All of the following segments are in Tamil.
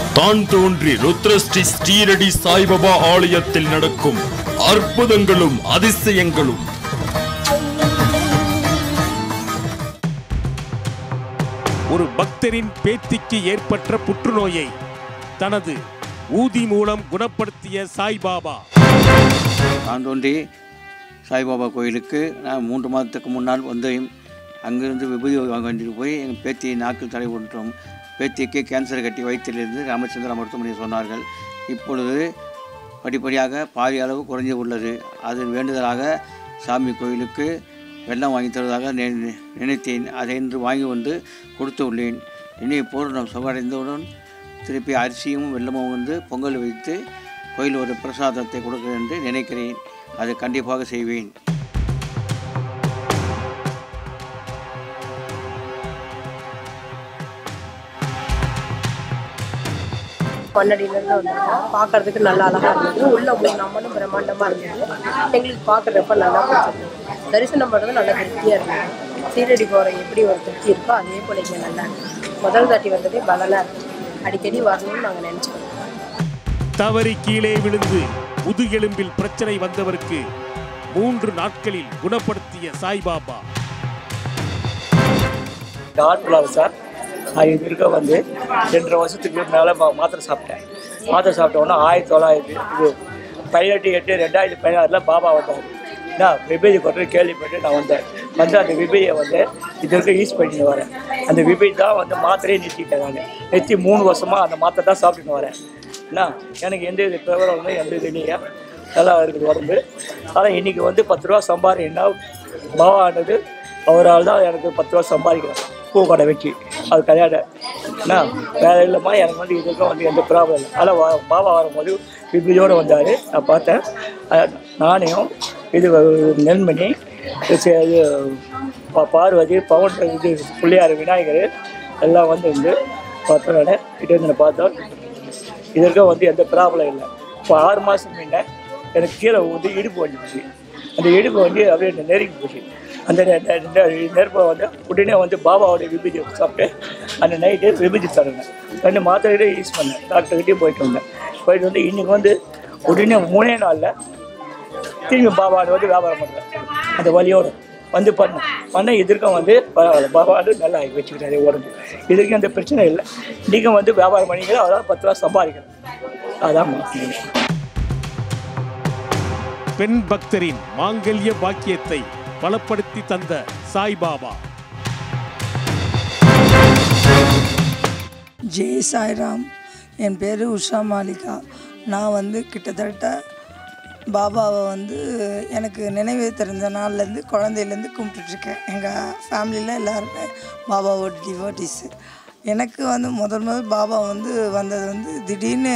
தான் தோன்றி ருத்ரஸ்ரீ ஸ்ரீரடி சாய்பாபா ஆலயத்தில் நடக்கும் அற்புதங்களும் அதிசயங்களும் ஒரு பக்தரின் பேத்திக்கு ஏற்பட்ட புற்றுநோயை தனது ஊதி மூலம் குணப்படுத்திய சாய்பாபா நான் தோன்றி சாய்பாபா கோயிலுக்கு நான் மூன்று மாதத்துக்கு முன்னால் வந்தேன் அங்கிருந்து விபூதி வாங்க வேண்டிட்டு போய் எங்கள் பேத்தியை நாக்கில் தடை விட்டோம் பேத்திக்கு கேன்சர் கட்டி வயிற்றிலிருந்து ராமச்சந்திரா மருத்துவமனை சொன்னார்கள் இப்பொழுது படிப்படியாக பாதி அளவு குறைஞ்சு உள்ளது அது வேண்டுதலாக சாமி கோயிலுக்கு வெள்ளம் வாங்கி தருவதாக நினை- நினைத்தேன் அதை இன்று வாங்கி வந்து கொடுத்து உள்ளேன் இனி பூர்ணம் சுகடைந்தவுடன் திருப்பி அரிசியும் வெள்ளமும் வந்து பொங்கல் வைத்து கோயில் ஒரு பிரசாதத்தை கொடுக்க என்று நினைக்கிறேன் அதை கண்டிப்பாக செய்வேன் பன்னடியிலேருந்து வந்திருக்கோம் பார்க்கறதுக்கு நல்லா அழகாக இருந்தது உள்ள மூணு நம்மளும் பிரம்மாண்டமாக இருந்தது எங்களுக்கு பார்க்குறப்ப நல்லா பிடிச்சது தரிசனம் பண்ணுறது நல்லா திருப்தியாக இருந்தது சீரடி போகிற எப்படி ஒரு திருப்தி இருக்கோ அதே போல் இங்கே நல்லா இருக்கு முதல் தாட்டி வந்ததே பலனாக இருக்கு அடிக்கடி வரணும்னு நாங்கள் நினச்சிக்கிறோம் தவறி கீழே விழுந்து முதுகெலும்பில் பிரச்சனை வந்தவருக்கு மூன்று நாட்களில் குணப்படுத்திய சாய்பாபா டாக்டர் சார் நான் இது இருக்க வந்து ரெண்டரை வருஷத்துக்கு மேலே மா- மாத்திரை சாப்பிட்டேன் மாத்திரை சாப்பிட்ட உடனே ஆயிரத்தி தொள்ளாயிரத்தி இது பதினெட்டு எட்டு ரெண்டாயிரத்தி பதினாறில் பாபா வந்தார் நான் விபதி கொண்டு கேள்விப்பட்டு நான் வந்தேன் வந்து அந்த விபதியை வந்து இது வரைக்கும் யூஸ் பண்ணிட்டு வரேன் அந்த விபதி தான் வந்து மாத்திரையே நிறுத்திட்டேன் நான் நிறுத்தி மூணு வருஷமாக அந்த மாத்திரை தான் சாப்பிட்டுட்டு வரேன் என்ன எனக்கு எந்த இது விவரம் இல்லை எந்த இது இல்லையா நல்லா இருக்குது உடம்பு ஆனால் இன்றைக்கி வந்து பத்து ரூபா சம்பாதிக்கணும்னா பாபான்றது அவரால் தான் எனக்கு பத்து ரூபா சம்பாதிக்கிறேன் பூ கடை வச்சு அது கல்யாணம் என்ன வேலை இல்லைம்மா எனக்கு வந்து இதுக்கும் வந்து எந்த ப்ராப்ளம் இல்லை ஆனால் வா- பாபா வரும்போது விபதியோடு வந்தார் நான் பார்த்தேன் அஹ் நாணயம் இது நெல்மணி இது இது பா- பார்வதி பவன் இது பிள்ளையார் விநாயகர் எல்லாம் வந்து வந்து பார்த்தோம் நான் கிட்ட இருந்து நான் பார்த்தோம் இதற்கும் வந்து எந்த ப்ராப்ளம் இல்லை இப்போ ஆறு மாதம் முன்ன எனக்கு கீழே வந்து இடுப்பு வந்துச்சு அந்த இடுப்பு வந்து அப்படியே நெருங்கி போச்சு அந்த நெ- நெ- நெ- நெருப்பை வந்து உடனே வந்து பாபாவோட விபூதி சாப்பிட்டு அந்த நைட்டு விபூதி தரேன் ரெண்டு மாத்திரையிலே யூஸ் பண்ணேன் டாக்டர்கிட்டயும் போயிட்டு வந்தேன் போயிட்டு வந்து இன்றைக்கி வந்து உடனே மூணே நாளில் திரும்பி பாபாவோட வந்து வியாபாரம் பண்ணுறேன் அந்த வழியோடு வந்து பண்ணேன் பண்ண இதற்கும் வந்து பரவாயில்ல பாபாவோட நல்லா வச்சுக்கிட்டாரு உடம்பு இதுக்கும் எந்த பிரச்சனை இல்லை இன்றைக்கும் வந்து வியாபாரம் பண்ணிக்கிறேன் அதான் பத்து ரூபா சம்பாதிக்கிறேன் அதான் மாற்றணும் பெண் பக்தரின் மாங்கல்ய பாக்கியத்தை பலப்படுத்தி தந்த சாய்பாபா ஜெய் சாய்ராம் என் பேர் உஷா மாலிகா நான் வந்து கிட்டத்தட்ட பாபாவை வந்து எனக்கு நினைவு தெரிஞ்ச நாள்லேருந்து குழந்தையிலேருந்து கும்பிட்டுட்ருக்கேன் எங்கள் ஃபேமிலியில் எல்லாருமே பாபாவோட டிவோட்டிஸு எனக்கு வந்து முதல் முதல் பாபா வந்து வந்தது வந்து திடீர்னு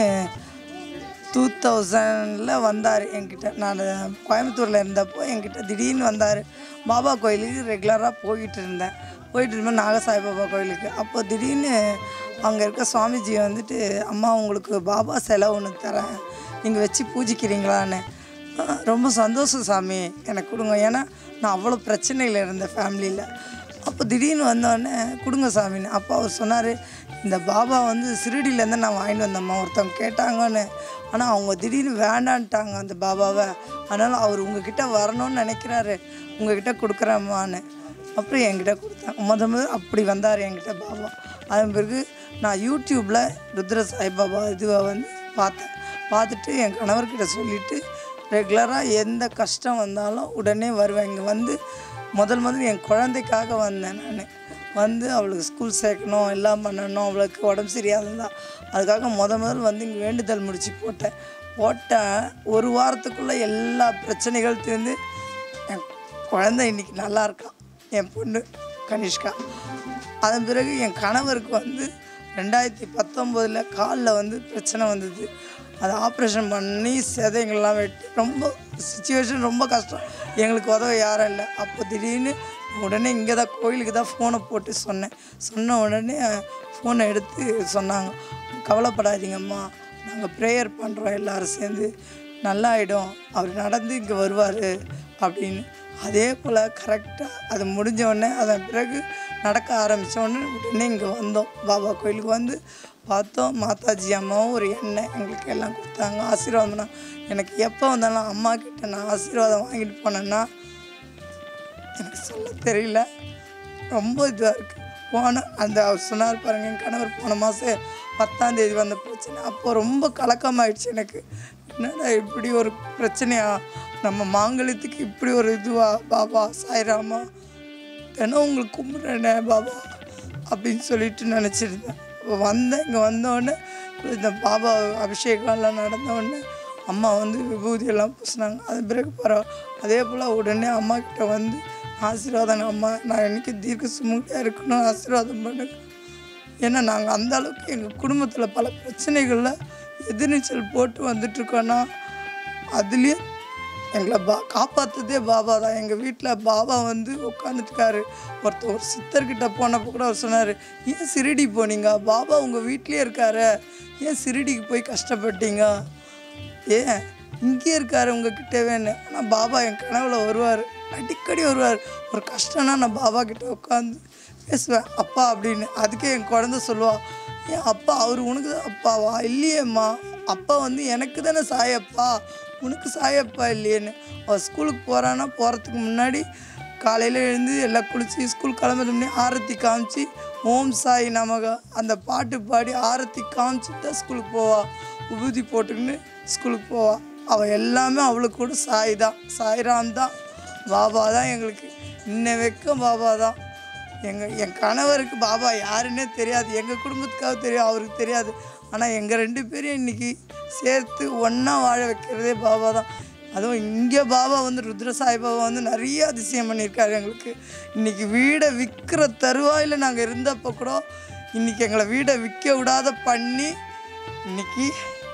டூ தௌசண்டில் வந்தார் என்கிட்ட நான் கோயம்புத்தூரில் இருந்தப்போ என்கிட்ட திடீர்னு வந்தார் பாபா கோயிலுக்கு ரெகுலராக போயிட்டு இருந்தேன் போயிட்டு இருந்தேன் நாகசாய் பாபா கோயிலுக்கு அப்போ திடீர்னு அங்கே இருக்க சுவாமிஜி வந்துட்டு அம்மா உங்களுக்கு பாபா சிலை ஒன்று தரேன் நீங்கள் வச்சு பூஜிக்கிறீங்களான்னு "ஆ, ரொம்ப சந்தோஷம் சாமி எனக்கு கொடுங்க ஏன்னா நான் அவ்வளோ பிரச்சனையில் இருந்தேன் ஃபேமிலியில் அப்போ திடீர்னு வந்தோடனே கொடுங்க சாமின்னு அப்போ அவர் சொன்னார் இந்த பாபா வந்து சிறுடியிலேருந்து நான் வாங்கிட்டு வந்தேம்மா ஒருத்தவங்க கேட்டாங்கன்னு ஆனால் அவங்க திடீர்னு வேண்டான்ட்டாங்க அந்த பாபாவை அதனால் அவர் உங்ககிட்ட வரணும்னு நினைக்கிறாரு உங்ககிட்ட கொடுக்குறேம்மான்னு அப்புறம் என்கிட்ட கொடுத்தாங்க முத முத அப்படி வந்தார் என்கிட்ட பாபா அதன் பிறகு நான் யூடியூப்பில் ருத்ர சாய்பாபா இதுவை வந்து பார்த்தேன் பார்த்துட்டு என் கணவர்கிட்ட சொல்லிவிட்டு ரெகுலராக எந்த கஷ்டம் வந்தாலும் உடனே வருவேன் இங்கே வந்து முதல் முதல் என் குழந்தைக்காக வந்தேன் நான் வந்து அவளுக்கு ஸ்கூல் சேர்க்கணும் எல்லாம் பண்ணணும் அவளுக்கு உடம்பு சரியாதுந்தா அதுக்காக முத முதல் வந்து இங்கே வேண்டுதல் முடிச்சு போட்டேன் போட்டேன் ஒரு வாரத்துக்குள்ளே எல்லா பிரச்சனைகள் தீர்ந்து என் குழந்தை இன்னைக்கு நல்லா இருக்கான் என் பொண்ணு கனிஷ்கா அதன் பிறகு என் கணவருக்கு வந்து ரெண்டாயிரத்தி பத்தொம்போதில் காலில் வந்து பிரச்சனை வந்தது அதை ஆப்ரேஷன் பண்ணி செதைங்கள்லாம் வெட்டி ரொம்ப சுச்சுவேஷன் ரொம்ப கஷ்டம் எங்களுக்கு உதவ யாரும் இல்லை அப்போ திடீர்னு உடனே இங்கே தான் கோயிலுக்கு தான் ஃபோனை போட்டு சொன்னேன் சொன்ன உடனே ஃபோனை எடுத்து சொன்னாங்க கவலைப்படாதீங்கம்மா நாங்கள் ப்ரேயர் பண்ணுறோம் எல்லாரும் சேர்ந்து நல்லா ஆகிடும் அவர் நடந்து இங்கே வருவார் அப்படின்னு அதே போல் கரெக்டாக அது முடிஞ்ச உடனே அதன் பிறகு நடக்க ஆரம்பித்த உடனே உடனே இங்கே வந்தோம் பாபா கோயிலுக்கு வந்து பார்த்தோம் மாதாஜி அம்மாவும் ஒரு எண்ணெய் எங்களுக்கு எல்லாம் கொடுத்தாங்க ஆசீர்வாதம்னா எனக்கு எப்போ வந்தாலும் அம்மா கிட்ட நான் ஆசீர்வாதம் வாங்கிட்டு போனேன்னா எனக்கு சொல்ல தெரியல ரொம்ப இதுவாக இருக்குது போன அந்த அவர் சொன்னார் பாருங்க என் கணவர் போன மாதம் பத்தாம் தேதி வந்த பிரச்சனை அப்போ ரொம்ப கலக்கமாயிடுச்சு எனக்கு என்னடா இப்படி ஒரு பிரச்சனையா நம்ம மாங்கல்யத்துக்கு இப்படி ஒரு இதுவா பாபா சாய்ராமா தினம் உங்களுக்கு கும்பிட்றேனே பாபா அப்படின்னு சொல்லிட்டு நினச்சிருந்தேன் அப்போ வந்தேன் இங்கே வந்தோடனே இந்த பாபா அபிஷேகம்லாம் நடந்தோடனே அம்மா வந்து விபூதி எல்லாம் பூசினாங்க அது பிறகு பரவாயில்ல அதே போல் உடனே அம்மா கிட்ட வந்து ஆசீர்வாதம் அம்மா நான் என்னைக்கு தீர்க்க சுமூகையாக இருக்கணும் ஆசீர்வாதம் பண்ணுங்க ஏன்னா நாங்கள் அந்த அளவுக்கு எங்கள் குடும்பத்தில் பல பிரச்சனைகளில் எதிர்நீச்சல் போட்டு வந்துட்டுருக்கோன்னா அதுலேயே எங்களை பா காப்பாற்றுதே பாபா தான் எங்கள் வீட்டில் பாபா வந்து உட்காந்துட்டுருக்காரு ஒருத்தர் ஒரு சித்தர்கிட்ட போனப்போ கூட அவர் சொன்னார் ஏன் சிரிடி போனீங்க பாபா உங்கள் வீட்லேயே இருக்காரு ஏன் சிரிடிக்கு போய் கஷ்டப்பட்டீங்க ஏன் இங்கேயே இருக்காரு உங்ககிட்டவேன்னு ஆனால் பாபா என் கனவுல வருவார் அடிக்கடி வருவார் ஒரு கஷ்டம்னா நான் பாபா கிட்ட உட்காந்து பேசுவேன் அப்பா அப்படின்னு அதுக்கே என் குழந்த சொல்லுவா ஏன் அப்பா அவர் உனக்கு தான் அப்பாவா இல்லையேம்மா அப்பா வந்து எனக்கு தானே சாயப்பா உனக்கு சாயப்பா இல்லையேன்னு அவள் ஸ்கூலுக்கு போகிறான்னா போகிறதுக்கு முன்னாடி காலையில் எழுந்து எல்லாம் குளித்து ஸ்கூல் கிளம்புறது முன்னாடி ஆரத்தி காமிச்சு ஓம் சாய் நமக அந்த பாட்டு பாடி ஆரத்தி காமிச்சிட்டு தான் ஸ்கூலுக்கு போவா உபூதி போட்டுக்கின்னு ஸ்கூலுக்கு போவா அவள் எல்லாமே அவளுக்கு கூட சாய் தான் சாய்ராம் தான் பாபா தான் எங்களுக்கு இன்ன வரைக்கும் பாபா தான் எங்கள் என் கணவருக்கு பாபா யாருன்னே தெரியாது எங்கள் குடும்பத்துக்காக தெரியும் அவருக்கு தெரியாது ஆனால் எங்கள் ரெண்டு பேரையும் இன்றைக்கி சேர்த்து ஒன்றா வாழ வைக்கிறதே பாபா தான் அதுவும் இங்கே பாபா வந்து ருத்ர சாய் பாபா வந்து நிறைய அதிசயம் பண்ணியிருக்காரு எங்களுக்கு இன்றைக்கி வீடை விற்கிற தருவாயில் நாங்கள் இருந்தப்போ கூட இன்றைக்கி எங்களை வீடை விற்க விடாத பண்ணி இன்னைக்கு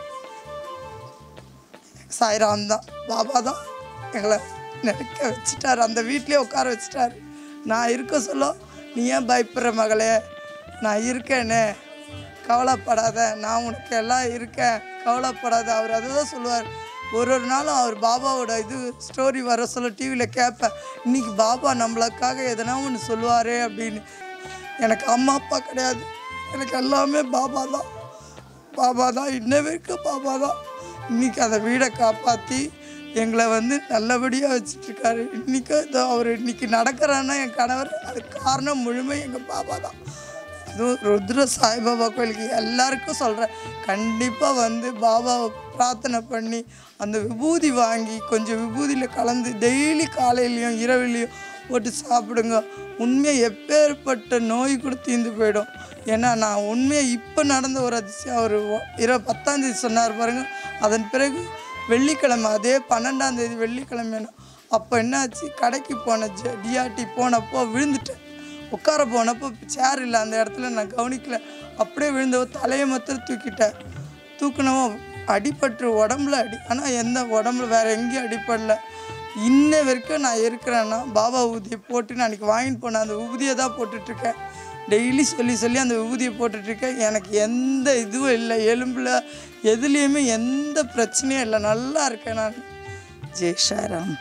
சாய்ராம் தான் பாபா தான் எங்களை நிற்க வச்சுட்டாரு அந்த வீட்லேயே உட்கார வச்சுட்டாரு நான் இருக்க சொல்ல நீ ஏன் பயப்படுற மகளே நான் இருக்கேனே கவலைப்படாத நான் உனக்கு எல்லாம் இருக்கேன் கவலைப்படாத அவர் அதை தான் சொல்லுவார் ஒரு ஒரு நாளும் அவர் பாபாவோட இது ஸ்டோரி வர சொல்ல டிவியில் கேட்பேன் இன்னைக்கு பாபா நம்மளுக்காக எதனா ஒன்று சொல்லுவாரே அப்படின்னு எனக்கு அம்மா அப்பா கிடையாது எனக்கு எல்லாமே பாபா தான் பாபா தான் இன்ன வரைக்கும் பாபா தான் இன்னைக்கு அந்த வீடை காப்பாற்றி எங்களை வந்து நல்லபடியாக வச்சுட்ருக்காரு இன்றைக்கி அவர் இன்னைக்கு நடக்கிறான்னா என் கணவர் அதுக்கு காரணம் முழுமை எங்கள் பாபா தான் அதுவும் ருத்ர சாய்பாபா கோயிலுக்கு எல்லாருக்கும் சொல்கிறேன் கண்டிப்பாக வந்து பாபாவை பிரார்த்தனை பண்ணி அந்த விபூதி வாங்கி கொஞ்சம் விபூதியில் கலந்து டெய்லி காலையிலையும் இரவுலையும் போட்டு சாப்பிடுங்க உண்மையாக எப்பேற்பட்ட நோய் கூட தீர்ந்து போயிடும் ஏன்னா நான் உண்மையாக இப்போ நடந்த ஒரு அதிசயம் அவர் இருபது பத்தாந்தேதி சொன்னார் பாருங்க அதன் பிறகு வெள்ளிக்கிழமை அதே பன்னெண்டாம் தேதி வெள்ளிக்கிழமை அப்போ என்னாச்சு கடைக்கு போன ஜ டிஆர்டி போனப்போ விழுந்துட்டேன் உட்கார போனப்போ சேர் இல்லை அந்த இடத்துல நான் கவனிக்கல அப்படியே விழுந்தவ தலையை மாத்திரம் தூக்கிட்டேன் தூக்குனவும் அடிபட்டு உடம்புல அடி ஆனால் எந்த உடம்புல வேற எங்கேயும் அடிப்படல இன்ன வரைக்கும் நான் இருக்கிறேன்னா பாபா ஊதியை போட்டு நான் அன்றைக்கி வாங்கிட்டு போனேன் அந்த ஊதியை தான் போட்டுட்ருக்கேன் டெய்லி சொல்லி சொல்லி அந்த ஊதியை போட்டுட்ருக்கேன் எனக்கு எந்த இதுவும் இல்லை எலும்பில் எதுலேயுமே எந்த பிரச்சனையும் இல்லை நல்லா இருக்கேன் நான் ஜெய் ஷாராம்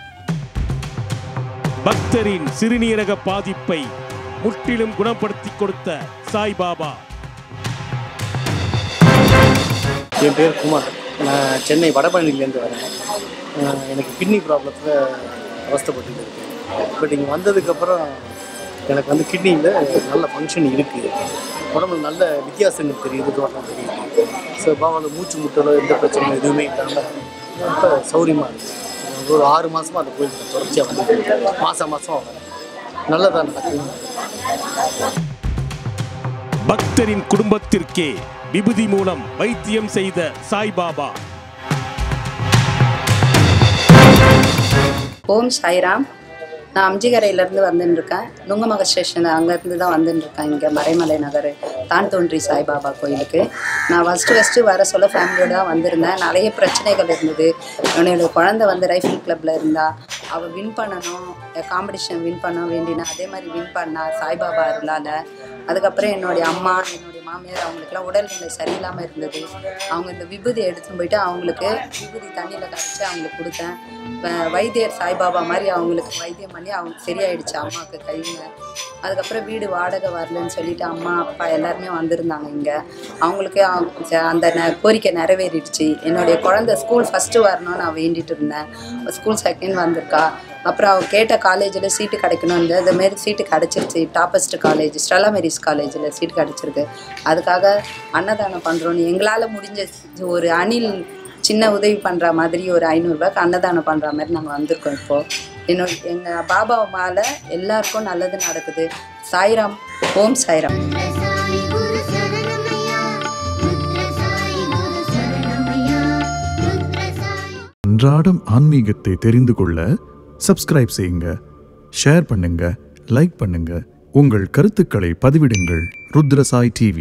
பக்தரின் சிறுநீரக பாதிப்பை முற்றிலும் குணப்படுத்தி கொடுத்த சாய்பாபா என் பேர் குமார் நான் சென்னை வடபழனிலேருந்து வரேன் அஹ் எனக்கு கிட்னி ப்ராப்ளத்தில் அவஸ்தைப்பட்டு இருக்கேன் பட் இங்கே வந்ததுக்கப்புறம் எனக்கு வந்து கிட்னியில் நல்ல ஃபங்க்ஷன் இருக்குது உடம்புல நல்ல வித்தியாசங்கள் தெரியுது தோட்டம் தெரியுது ஸோ பாபாவில் மூச்சு முட்டலோ எந்த பிரச்சனையும் எதுவுமே இல்லாமல் ரொம்ப சௌரியமாக இருக்குது ஒரு ஆறு மாதமாக அந்த கோயிலுக்கு தொடர்ச்சியாக வந்து மாதம் மாதம் வரேன் நல்லதாக நடக்குது பக்தரின் குடும்பத்திற்கே விபூதி மூலம் வைத்தியம் செய்த சாய்பாபா ஓம் சாய்ராம் நான் அம்ஜிகரையிலேருந்து வந்துட்டுருக்கேன் நுங்கமக ஸ்டேஷன் அங்கேருந்து தான் வந்துட்டுருக்கேன் இங்கே மறைமலை நகர் தான் தோன்றி சாய்பாபா கோயிலுக்கு நான் ஃபஸ்ட்டு ஃபஸ்ட்டு வர சொல்ல ஃபேமிலியோட தான் வந்திருந்தேன் நிறைய பிரச்சனைகள் இருந்தது என்னோட குழந்தை வந்து ரைஃபிள் கிளப்பில் இருந்தா அவள் வின் பண்ணணும் காம்படிஷன் வின் பண்ண வேண்டினா அதே மாதிரி வின் பண்ணா சாய்பாபா அருளால் அதுக்கப்புறம் என்னுடைய அம்மா என்னுடைய மாமியார் அவங்களுக்குலாம் உடல்நிலை சரியில்லாமல் இருந்தது அவங்க இந்த விபூதி எடுத்துன்னு போயிட்டு அவங்களுக்கு விபூதி தண்ணியில் கரைச்சி அவங்களுக்கு கொடுத்தேன் வ- வைத்தியர் சாய்பாபா மாதிரி அவங்களுக்கு வைத்தியம் பண்ணி அவங்க சரியாயிடுச்சு அம்மாவுக்கு கைங்க அதுக்கப்புறம் வீடு வாடகை வரலன்னு சொல்லிட்டு அம்மா அப்பா எல்லாருமே வந்திருந்தாங்க இங்கே அவங்களுக்கு அவங்க- ச- அந்த ந- கோரிக்கை நிறைவேறிடுச்சு என்னுடைய குழந்தை ஸ்கூல் ஃபஸ்ட்டு வரணும்னு நான் வேண்டிட்டு இருந்தேன் ஸ்கூல் செகண்ட் வந்திருக்கா அப்புறம் அவ கேட்ட காலேஜில் சீட்டு கிடைக்கணும் இந்த மாரி சீட்டு கிடச்சிருச்சு டாப்பஸ்ட் காலேஜ் ஸ்டெல்லா மேரிஸ் காலேஜில் சீட் கிடச்சிருக்கு அதுக்காக அன்னதானம் பண்ணுறோன்னு எங்களால் முடிஞ்ச ஒரு அணில் சின்ன உதவி பண்ணுற மாதிரி ஒரு ஐநூறுரூபாய்க்கு அன்னதானம் பண்ணுற மாதிரி நாங்கள் வந்திருக்கோம் இப்போது என்னோட எங்கள் பாபா மேலே எல்லாருக்கும் நல்லது நடக்குது சாய்ராம் ஓம் சாய்ராம் சாய் குரு சரணமையா ருத்ர சாய் குரு சரணமையா ருத்ர சாய் அன்றாடம் ஆன்மீகத்தை தெரிந்து கொள்ள சப்ஸ்கிரைப் செய்யுங்க ஷேர் பண்ணுங்க லைக் பண்ணுங்க உங்கள் கருத்துக்களை பதிவிடுங்கள் ருத்ரசாய் டிவி